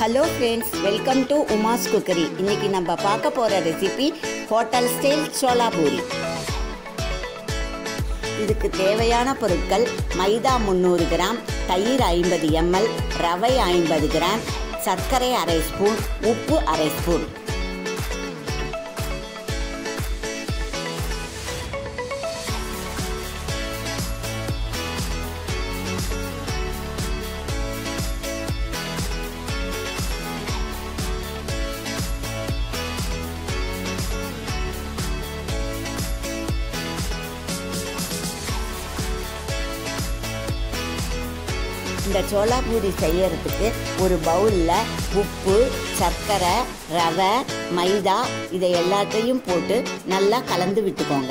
hello friends welcome to Uma's cookery இன்னைக்கு நம்ம பார்க்க போகிற recipe hotel style chola puri இதுக்கு தேவையான பொருட்கள் மைதா முந்நூறு கிராம் தயிர் ஐம்பது எம்எல் ரவை ஐம்பது கிராம் சர்க்கரை அரை ஸ்பூன் உப்பு அரை ஸ்பூன் இந்த சோளா பூரி செய்யறதுக்கு ஒரு பவுலில் உப்பு சர்க்கரை ரவை மைதா இதை எல்லாத்தையும் போட்டு நல்லா கலந்து விட்டுக்கோங்க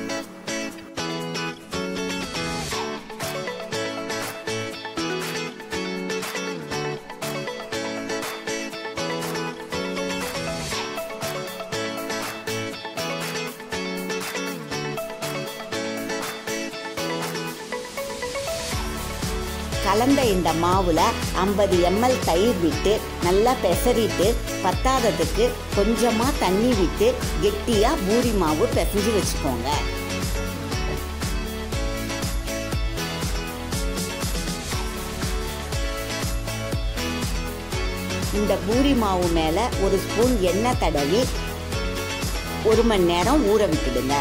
கலந்த இந்த மாவில் ஐம்பது எம்எல் தயிர் விட்டு நல்லா பெசரிட்டு பத்தாததுக்கு கொஞ்சமாக தண்ணி விட்டு கெட்டியாக பூரி மாவு பிசைஞ்சு வச்சுக்கோங்க இந்த பூரி மாவு மேலே ஒரு ஸ்பூன் எண்ணெய் தடவி ஒரு மணி நேரம் ஊற விட்டுடுங்க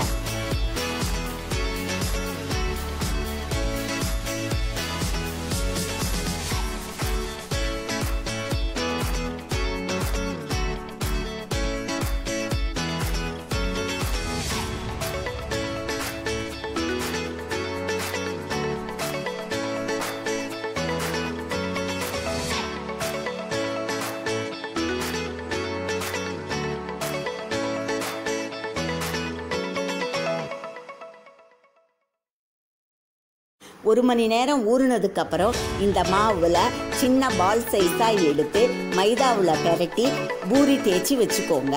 ஒரு மணி நேரம் ஊறினதுக்கப்புறம் இந்த மாவில் சின்ன பால் சைஸாக எடுத்து மைதாவில் பெரட்டி பூரி தேய்ச்சி வச்சுக்கோங்க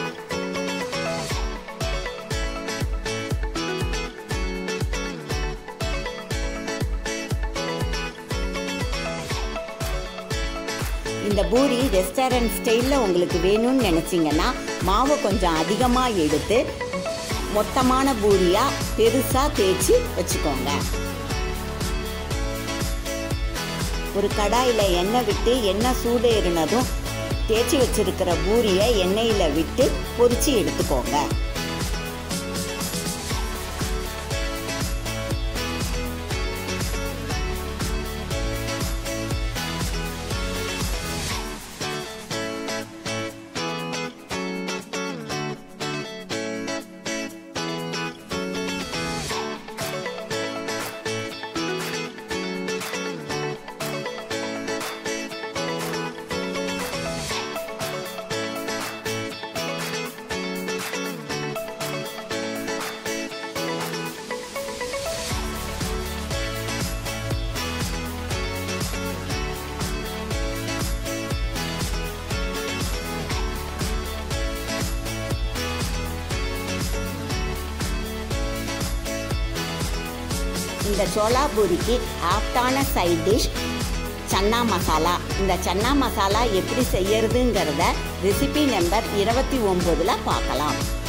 இந்த பூரி ரெஸ்டாரண்ட் ஸ்டைலில் உங்களுக்கு வேணும்னு நினச்சிங்கன்னா மாவை கொஞ்சம் அதிகமாக எடுத்து மொத்தமான பூரியாக பெருசாக தேய்ச்சி வச்சுக்கோங்க ஒரு கடாயில் எண்ணெய் விட்டு எண்ணெய் சூடேறினதும் தேய்ச்சி வச்சிருக்கிற பூரியை எண்ணெயில் விட்டு பொரிச்சு எடுத்துக்கோங்க இந்த சோளா பூரிக்கு ஆப்டான சைட் டிஷ் சன்னா மசாலா இந்த சன்னா மசாலா எப்படி செய்யறதுங்கிறத ரெசிபி நம்பர் இருபத்தி ஒம்போதில் பார்க்கலாம்